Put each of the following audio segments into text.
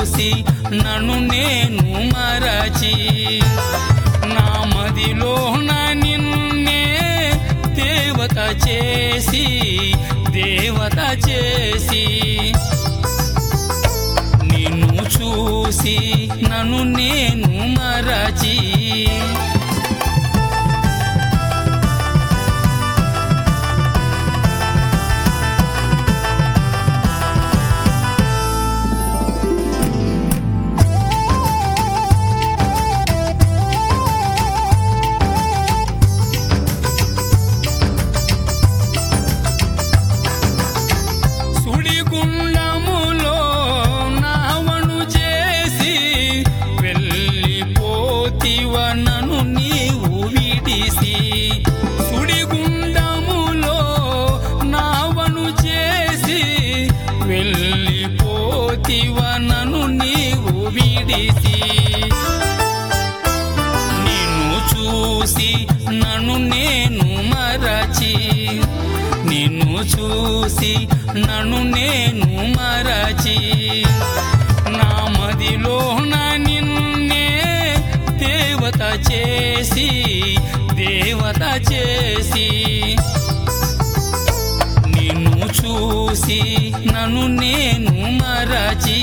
చూసి నన్ను నేను మరచి నా మదిలో నా నిన్నే దేవత చేసి దేవత చేసి నిన్ను చూసి నన్ను నేను మరచి సుడిగుండములో నావను చేసి వెళ్ళిపోతివ నన్ను నీవు విడిసి సుడిగుండములో నావను చేసి వెళ్ళిపోతివ నన్ను నీవు విడిసి నిన్ను చూసి నన్ను నేను మరచి నిన్ను చూసి నన్ను నేను మరచి నా మదిలో నా నిన్నే దేవత చేసి దేవత చేసి నిన్ను చూసి నన్ను నేను మరచి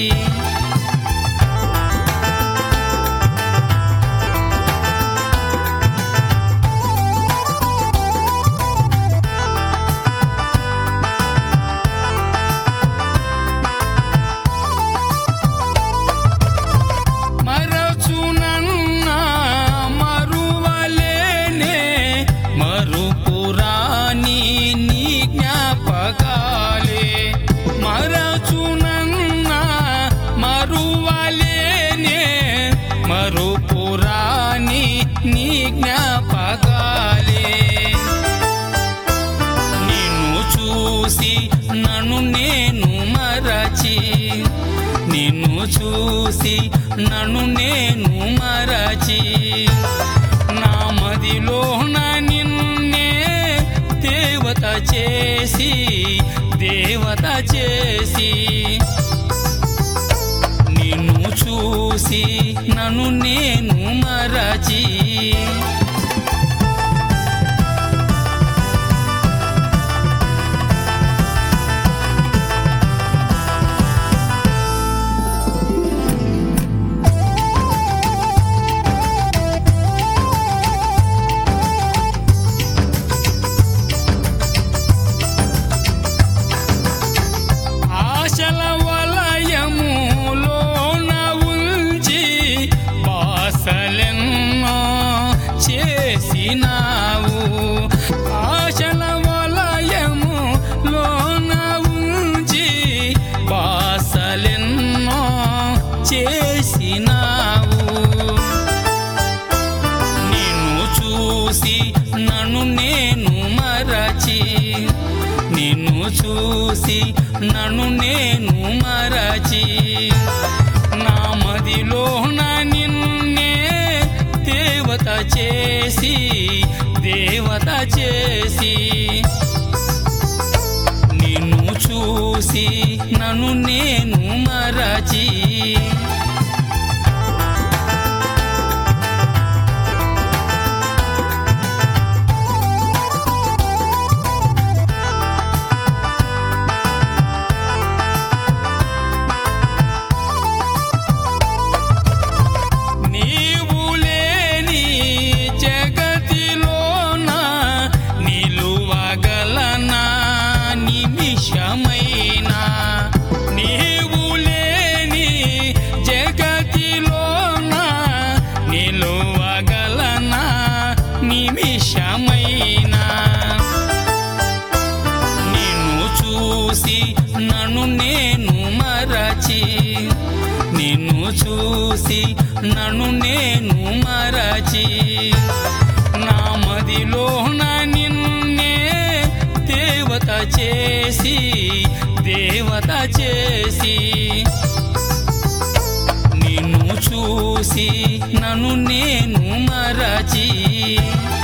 మరచునన్న మరువలేనే మరుపురాని నీ జ్ఞాపకాలే మరచునన్న మరువలేనే మరుపురాని నీ జ్ఞాపకాలే నిన్ను చూసి నన్ను నేను మరచి నిన్ను చూసి నన్ను నేను మరచి నా మదిలో నా నిన్నే దేవత చేసి దేవత చేసి నిన్ను చూసి నన్ను నేను మరచి ఆశల వలయములోన ఉంచి బాసలెన్నో చేసినావు ఆశల వలయములోన ఉంచి బాసలెన్నో చేసినావు నిన్ను చూసి నన్ను నేను మరచి నిన్ను చూసి నన్ను నేను మరచి నా మదిలో నా నిన్నే దేవత చేసి దేవత చేసి నిన్ను చూసి నన్ను నేను మరచి నీవు లేని జగతిలోన నిలువగలనా నిమిషమైనా నీవు లేని జగతిలోన నిలువగలనా నిమిషమైనా నిన్ను చూసి నన్ను నేను మరచి నిన్ను చూసి నన్ను నేను మరచి నా మదిలో నా నిన్నే దేవత చేసి దేవత చేసి నిన్ను చూసి నన్ను నేను మరచి